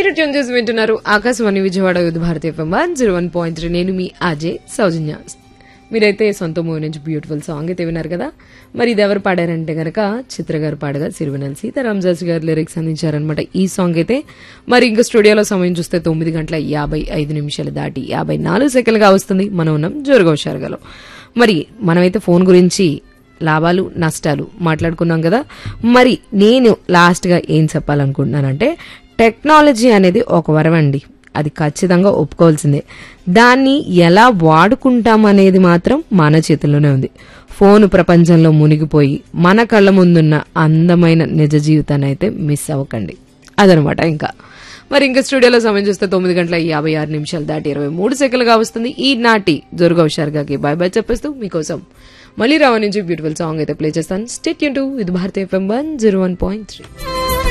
మీరు ట్యూన్ చేసి వింటున్నారు ఆకాశవాణి విజయవాడ యుద్ధ Bharati FM one zero one point three నేను మీ అజయ్ సౌజన్య మీరైతే సొంత మూవీ నుంచి బ్యూటిఫుల్ సాంగ్ అయితే విన్నారు కదా మరి ఇది ఎవరు పాడారంటే గనక చిత్ర గారు పాడగా సిరివెనల్ సీతారాం జాస్ గారు లిరిక్స్ అందించారనమాట ఈ సాంగ్ అయితే మరి ఇంకా స్టూడియోలో సమయం చూస్తే తొమ్మిది గంటల యాభై ఐదు నిమిషాలు దాటి యాభై నాలుగు సెకండ్లుగా వస్తుంది మనం ఉన్నాం జోరుగా హుషారుగాలో మరి మనమైతే ఫోన్ గురించి లాభాలు నష్టాలు మాట్లాడుకున్నాం కదా మరి నేను లాస్ట్గా ఏం చెప్పాలనుకుంటున్నానంటే టెక్నాలజీ అనేది ఒక వరం అండి అది ఖచ్చితంగా ఒప్పుకోవాల్సిందే దాన్ని ఎలా వాడుకుంటాం అనేది మాత్రం మన చేతుల్లోనే ఉంది ఫోన్ ప్రపంచంలో మునిగిపోయి మన కళ్ళ ముందున్న అందమైన నిజ జీవితాన్ని అయితే మిస్ అవ్వకండి అదనమాట ఇంకా మరి ఇంకా స్టూడియోలో సమయం చూస్తే తొమ్మిది గంటల యాభై ఆరు నిమిషాలు దాటి ఇరవై మూడు సెకండ్లుగా వస్తుంది ఈ నాటి జోరుగా హుషారుగాకి బాయ్ బాయ్ చెప్పేస్తూ మీకోసం మళ్ళీ రావ నుంచి బ్యూటిఫుల్ సాంగ్ అయితే ప్లే చేస్తాను స్టేట్ యూన్ టు ఇది భారతీయ FM one zero one point three